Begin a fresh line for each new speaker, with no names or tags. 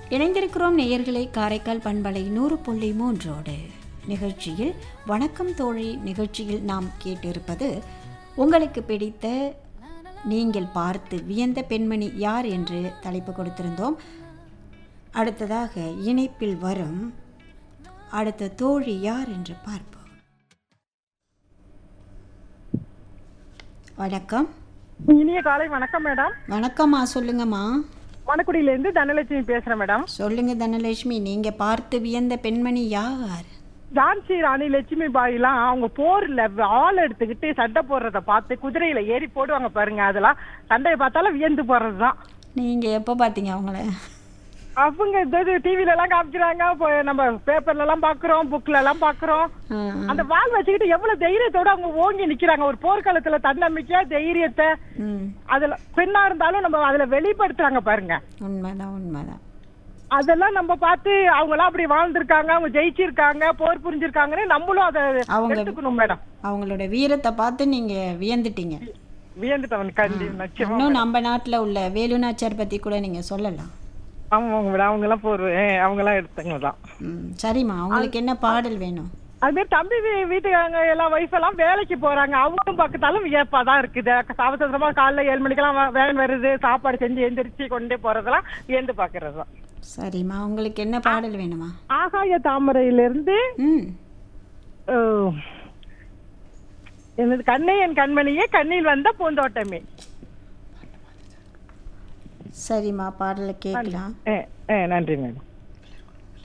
இணைந்திருக்கிறோம் நேயர்களை காரைக்கால் பண்பலை நூறு புள்ளி மூன்றோடு நிகழ்ச்சியில் வணக்கம் தோழி நிகழ்ச்சியில் நாம் கேட்டிருப்பது உங்களுக்கு பிடித்த நீங்கள் பார்த்து வியந்த பெண்மணி யார் என்று தலைப்பு கொடுத்திருந்தோம் அடுத்ததாக இணைப்பில் வரும் அடுத்த தோழி யார் என்று பார்ப்போம் வணக்கம்
இனிய காலை வணக்கம் மேடம்
வணக்கம்மா சொல்லுங்கம்மா
மணக்குடியில இருந்து தனலட்சுமி பேசுறேன் மேடம்
சொல்லுங்க தனலட்சுமி நீங்க பார்த்து வியந்த பெண்மணி யார்
ஜான்சி ராணி லட்சுமி பாய்லாம் அவங்க போர்ல ஆள் எடுத்துக்கிட்டு சண்டை போடுறத பார்த்து குதிரையில ஏறி போடுவாங்க பாருங்க அதெல்லாம் சண்டையை பார்த்தாலும் வியந்து போறதுதான்
நீங்க எப்போ பார்த்தீங்க அவங்கள
அவங்க இந்த டிவில எல்லாம் காமிக்கிறாங்க இப்போ நம்ம பேப்பர்ல எல்லாம் பாக்குறோம் புக்ல எல்லாம் பாக்குறோம்
ஆ,
அந்த வாள் வச்சுக்கிட்டு எவ்வளவு தைரியத்தோட அவங்க ஓங்கி நிக்கிறாங்க ஒரு போர்க்காலத்துல தன்னம்பிக்கை தைரியத்தை
ம்
அதுல பெண்ணா இருந்தாலும் நம்ம அதுல வெளிப்படுத்துறாங்க பாருங்க
உண்மைதான் உண்மைதான்
அதெல்லாம் நம்ம பார்த்து அவங்க எல்லாம் அப்படி வாழ்ந்திருக்காங்க அவங்க ஜெயிச்சிருக்காங்க போர் புரிஞ்சிருக்காங்கன்னு நம்மளும் அதை
அவங்க-
எடுத்துக்கணும் மேடம்
அவங்களோட வீரத்தை பார்த்து நீங்க வியந்துட்டீங்க
வியந்துட்டவன் கண்டி நிச்சயமா
இன்னும் நம்ம நாட்டில் உள்ள வேலுநாச்சியார் பத்தி கூட நீங்க சொல்லலாம்
அவங்க மேடம் அவங்க எல்லாம் போர் அவங்க எல்லாம் எடுத்தவங்க தான்
ம் சரிம்மா உங்களுக்கு என்ன பாடல் வேணும்
அது மாதிரி தம்பி வீ- வீட்டுக்காரங்க எல்லாம் ஒய்ஃப் எல்லாம் வேலைக்கு போறாங்க அவங்களும் பக்கத்தாலும் வியப்பா தான் இருக்குது அவசரமா காலைல ஏழு மணிக்கெல்லாம் வே- வேன் வருது சாப்பாடு செஞ்சு எந்திரிச்சு கொண்டே போறதெல்லாம் வியந்து பாக்குறது தான்
சரிம்மா உங்களுக்கு என்ன பாடல் வேணுமா
ஆகாய தாமரையிலிருந்து
ம்
அஹ், எனது கண்ணே என் கண்மணியே கண்ணில் வந்த பூந்தோட்டமே
சரிம்மா பாடலை கேட்கலாம்
ஏ ஏ நன்றி மேடம்